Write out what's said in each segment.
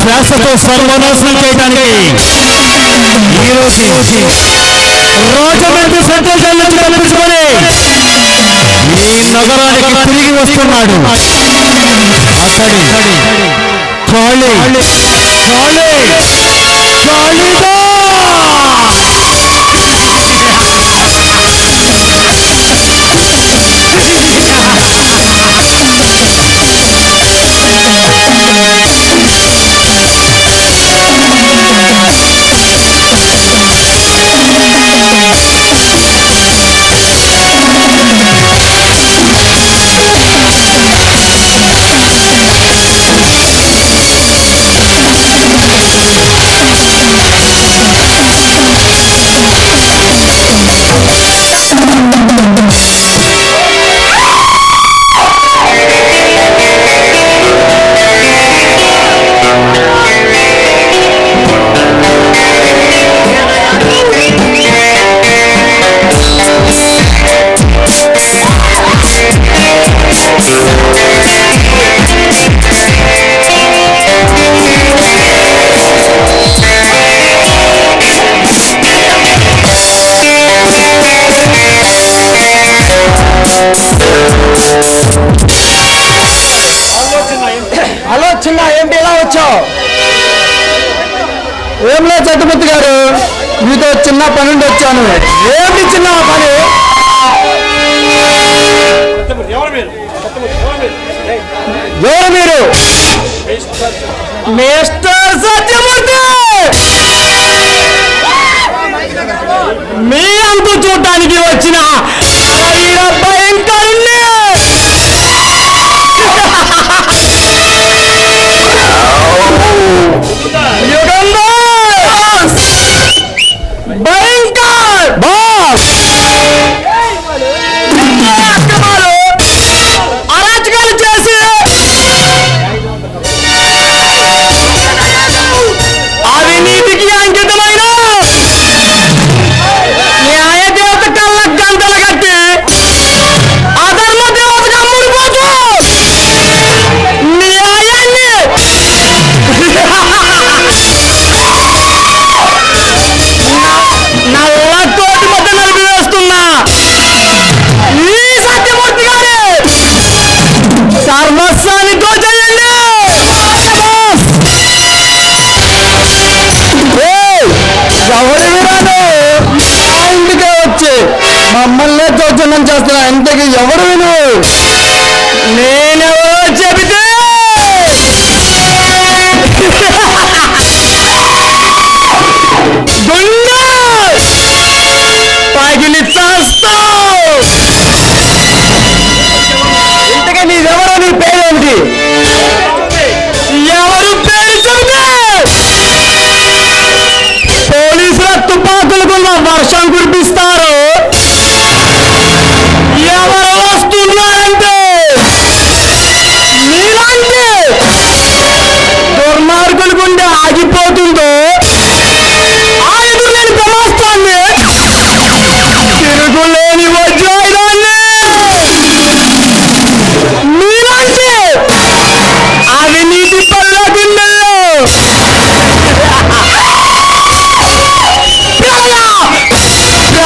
శ్వాసతో సర్వనాశనం చేయడానికి ఈ రోజు రాజమండ్రి సెంట్రల్ జైలు నుంచి తప్పించుకొని ఈ నగరానికి తిరిగి వస్తున్నాడు అతడి ఖాళీ ఖాళీ ఖాళీదా హలో చిన్న ఏంటి ఎలా వచ్చావు ఏం లేదు చతుమూర్తి గారు మీతో చిన్న పని ఉండి వచ్చాను ఏంటి చిన్న పని ఎవరు మీరు మిస్టర్ సత్యమూర్తి మీ అంతు చూడటానికి వచ్చిన ఈడ భయంకరుణ్ణి యుగంధర్! భయంకర్ బాస్ అక్రమాలు అరాచకాలు చేసి అవినీతికి అంకితమైన న్యాయ దేవత కళ్ళ గంటలు కట్టి అధర్మ దేవతగా అమ్ముడిపోతూ న్యాయాన్ని నల్ల కోటి మధ్య నలిపి వేస్తున్నా ఈ సత్యమూర్తి గారి సర్వస్వాన్ని దోచేయండి ఏయ్, ఎవరి విరాను మా ఇంటికే వచ్చి మమ్మల్ని దౌర్జన్యం చేస్తున్నా ఇంతకి ఎవరు విను నేనెవరో చెబితే గుండె పగిలి చేస్తావు ఇంతకీ నీదెవరో నీ పేరేంటి ఎవరు పేరు చెబితే పోలీసుల తుపాకులకు వర్షం కురిపిస్తారు ఎవరు వస్తున్నారంటే మీలాంటి దుర్మార్గుల గుండె ఆగిపోతుందో ఆ ఎదురులేని బ్రహ్మాస్త్రాన్ని తిరుగులేని వజ్రాయుధాన్ని మీలాంటి అవినీతి పల్ల గుండెల్లో ప్రళయ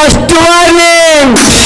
ఫస్ట్ వార్నింగ్